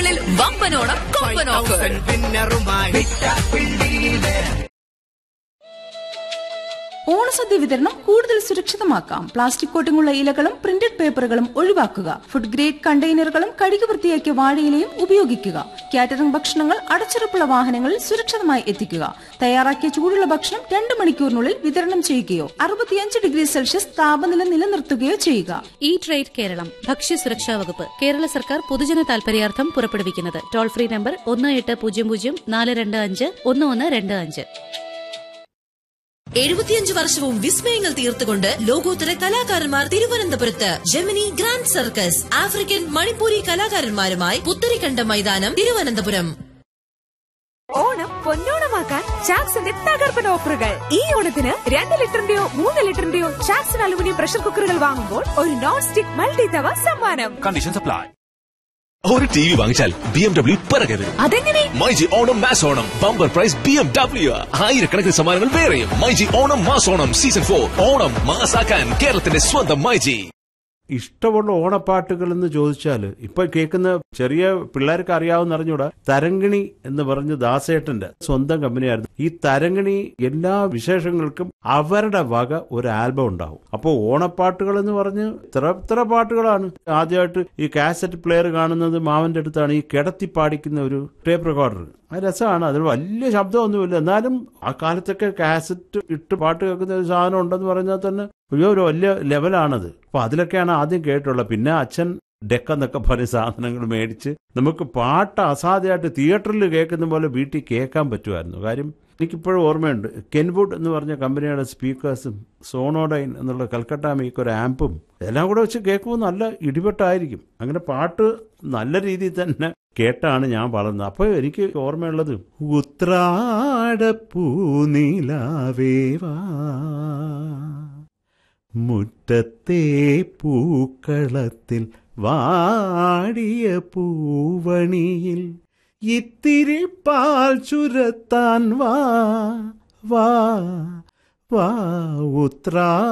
ഷോറൂമുകളിൽ വമ്പനോണം കൊമ്പൻ ഓഫർ ഓണസദ്യ വിതരണം കൂടുതൽ സുരക്ഷിതമാക്കാം പ്ലാസ്റ്റിക് കോട്ടിങ്ങുള്ള ഇലകളും പ്രിന്റഡ് പേപ്പറുകളും ഒഴിവാക്കുക ഫുഡ് ഗ്രേഡ് കണ്ടെയ്നറുകളും കഴുകി വൃത്തിയാക്കിയ വാഴയിലയും ഉപയോഗിക്കുക കാറ്ററിംഗ് ഭക്ഷണങ്ങൾ അടച്ചുറപ്പുള്ള വാഹനങ്ങളിൽ സുരക്ഷിതമായി എത്തിക്കുക തയ്യാറാക്കിയ ചൂടുള്ള ഭക്ഷണം രണ്ട് മണിക്കൂറിനുള്ളിൽ വിതരണം ചെയ്യുകയോ അറുപത്തിയഞ്ച് ഡിഗ്രി സെൽഷ്യസ് താപനില നിലനിർത്തുകയോ ചെയ്യുക ഈ ട്രേഡ് കേരളം ഭക്ഷ്യസുരക്ഷാ വകുപ്പ് കേരള സർക്കാർ പൊതുജന താൽപര്യാർത്ഥം പുറപ്പെടുവിക്കുന്നത് ടോൾ ഫ്രീ നമ്പർ ഒന്ന് എട്ട് പൂജ്യം പൂജ്യം നാല് രണ്ട് അഞ്ച് ഒന്ന് ഒന്ന് രണ്ട് അഞ്ച് എഴുപത്തിയഞ്ച് വർഷവും വിസ്മയങ്ങൾ തീർത്തുകൊണ്ട് ലോകോത്തര കലാകാരന്മാർ തിരുവനന്തപുരത്ത് Gemini grand circus African Manipuri കലാകാരന്മാരുമായി പുത്തരിക്കണ്ട മൈതാനം തിരുവനന്തപുരം ഓണം പൊന്നോണമാക്കാൻ ചാക്സിന്റെ തകർപ്പൻ ഓഫറുകൾ ഈ ഓണത്തിന് രണ്ട് ലിറ്ററിന്റെയോ മൂന്ന് ലിറ്ററിന്റെയോ ചാക്സൺ അലുമിനിയം പ്രഷർ കുക്കറുകൾ വാങ്ങുമ്പോൾ ഒരു നോൺ സ്റ്റിക് മൾട്ടി തവ സമ്മാനം കണ്ടീഷൻസ് അപ്ലൈ ഒരു ടി വി വാങ്ങിച്ചാൽ ബി എം ഡബ്ല്യു പിറകരുത് അതെങ്ങനെ myG Onam mass Onam bumper prize B M W ആയിരക്കണക്കിന് സമ്മാനങ്ങൾ വേറെയും myG Onam mass Onam season for Onam മാസാക്കാൻ കേരളത്തിന്റെ സ്വന്തം മൈജി ഇഷ്ടമുള്ള ഓണപ്പാട്ടുകൾ എന്ന് ചോദിച്ചാൽ ഇപ്പൊ കേൾക്കുന്ന ചെറിയ പിള്ളേർക്ക് അറിയാവുന്ന അറിഞ്ഞൂടാ തരങ്കിണി എന്ന് പറഞ്ഞ് ദാസേട്ടന്റെ സ്വന്തം കമ്പനിയായിരുന്നു ഈ തരങ്കിണി എല്ലാ വിശേഷങ്ങൾക്കും അവരുടെ വക ഒരു ആൽബം ഉണ്ടാവും അപ്പോൾ ഓണപ്പാട്ടുകൾ എന്ന് പറഞ്ഞ് ഇത്ര ഇത്ര പാട്ടുകളാണ് ആദ്യമായിട്ട് ഈ കാസറ്റ് പ്ലെയർ കാണുന്നത് മാവന്റെ അടുത്താണ് ഈ കിടത്തി പാടിക്കുന്ന ഒരു ടേപ്പ് റെക്കോർഡർ അത് രസമാണ് അതിന് വലിയ ശബ്ദമൊന്നുമില്ല എന്നാലും ആ കാലത്തൊക്കെ കാസറ്റ് ഇട്ട് പാട്ട് കേൾക്കുന്ന ഒരു സാധനം ഉണ്ടെന്ന് പറഞ്ഞാൽ തന്നെ അയ്യോ ഒരു വലിയ ലെവലാണത് അപ്പൊ അതിലൊക്കെയാണ് ആദ്യം കേട്ടുള്ളത് പിന്നെ അച്ഛൻ ഡെക്ക എന്നൊക്കെ പറഞ്ഞ സാധനങ്ങൾ മേടിച്ച് നമുക്ക് പാട്ട് അസാധ്യമായിട്ട് തിയേറ്ററിൽ കേൾക്കുന്ന പോലെ വീട്ടിൽ കേൾക്കാൻ പറ്റുമായിരുന്നു കാര്യം എനിക്കിപ്പോഴും ഓർമ്മയുണ്ട് കെൻവുഡ് എന്ന് പറഞ്ഞ കമ്പനിയുടെ സ്പീക്കേഴ്സും സോണോഡൈൻ എന്നുള്ള കൽക്കട്ട മീക്ക് ഒരു ആമ്പും എല്ലാം കൂടെ വെച്ച് കേൾക്കുമ്പോൾ നല്ല ഇടിപെട്ടായിരിക്കും അങ്ങനെ പാട്ട് നല്ല രീതിയിൽ തന്നെ കേട്ടാണ് ഞാൻ വളർന്നത് അപ്പോൾ എനിക്ക് ഓർമ്മയുള്ളത് ഉത്രാടപ്പൂനിലാവേവാ മുറ്റത്തെ പൂക്കളത്തിൽ വാടിയ പൂവണിയിൽ ഇത്തിരി പാൽ ചുരത്താൻ വാ വാ വാ ഉത്രാ